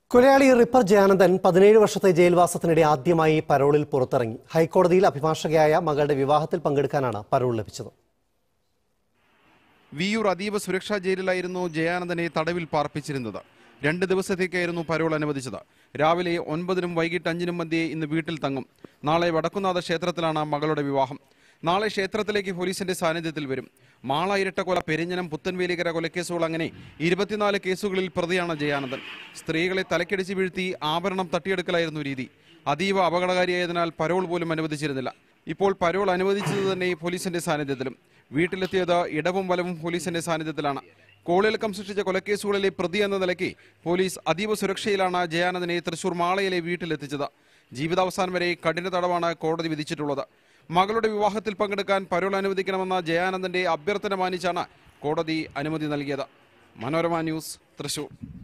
കൊലയാളി റിപ്പർ ജയാനന്ദൻ പതിനേഴ് വർഷത്തെ ജയിൽവാസത്തിനിടെ ആദ്യമായി പരോളിൽ പുറത്തിറങ്ങി ഹൈക്കോടതിയിൽ അഭിഭാഷകയായ മകളുടെ വിവാഹത്തിൽ പങ്കെടുക്കാനാണ് പരോൾ ലഭിച്ചത് വിയൂർ അതീവ സുരക്ഷാ ജയിലിലായിരുന്നു ജയാനന്ദനെ തടവിൽ പാർപ്പിച്ചിരുന്നത് രണ്ട് ദിവസത്തേക്കായിരുന്നു പരോൾ അനുവദിച്ചത് രാവിലെ ഒൻപതിനും വൈകിട്ട് അഞ്ചിനും മധ്യേ ഇന്ന് വീട്ടിൽ തങ്ങും നാളെ വടക്കുന്നാഥ ക്ഷേത്രത്തിലാണ് മകളുടെ വിവാഹം നാളെ ക്ഷേത്രത്തിലേക്ക് പോലീസിന്റെ സാന്നിധ്യത്തിൽ വരും മാള ഇരട്ടക്കൊല പെരിഞ്ഞനം പുത്തൻവേലിക്കര കൊലക്കേസുകൾ അങ്ങനെ ഇരുപത്തിനാല് കേസുകളിൽ പ്രതിയാണ് ജയാനന്ദൻ സ്ത്രീകളെ തലക്കടിച്ച് വീഴ്ത്തി ആഭരണം തട്ടിയെടുക്കലായിരുന്നു രീതി അതീവ അപകടകാരിയായതിനാൽ പരോൾ പോലും അനുവദിച്ചിരുന്നില്ല ഇപ്പോൾ പരോൾ അനുവദിച്ചത് തന്നെ പോലീസിന്റെ സാന്നിധ്യത്തിലും വീട്ടിലെത്തിയത് ഇടവും വലവും പോലീസിന്റെ സാന്നിധ്യത്തിലാണ് കോളിളക്കം സൃഷ്ടിച്ച കൊലക്കേസുകളിലെ പ്രതി എന്ന നിലയ്ക്ക് പോലീസ് അതീവ സുരക്ഷയിലാണ് ജയാനന്ദനെ തൃശൂർ മാളയിലെ വീട്ടിലെത്തിച്ചത് ജീവിതാവസാനം വരെ കഠിന തടവാണ് കോടതി വിധിച്ചിട്ടുള്ളത് മകളുടെ വിവാഹത്തിൽ പങ്കെടുക്കാൻ പരോൾ അനുവദിക്കണമെന്ന ജയാനന്ദന്റെ അഭ്യർത്ഥന മാനിച്ചാണ് കോടതി അനുമതി നൽകിയത് മനോരമ ന്യൂസ് തൃശൂർ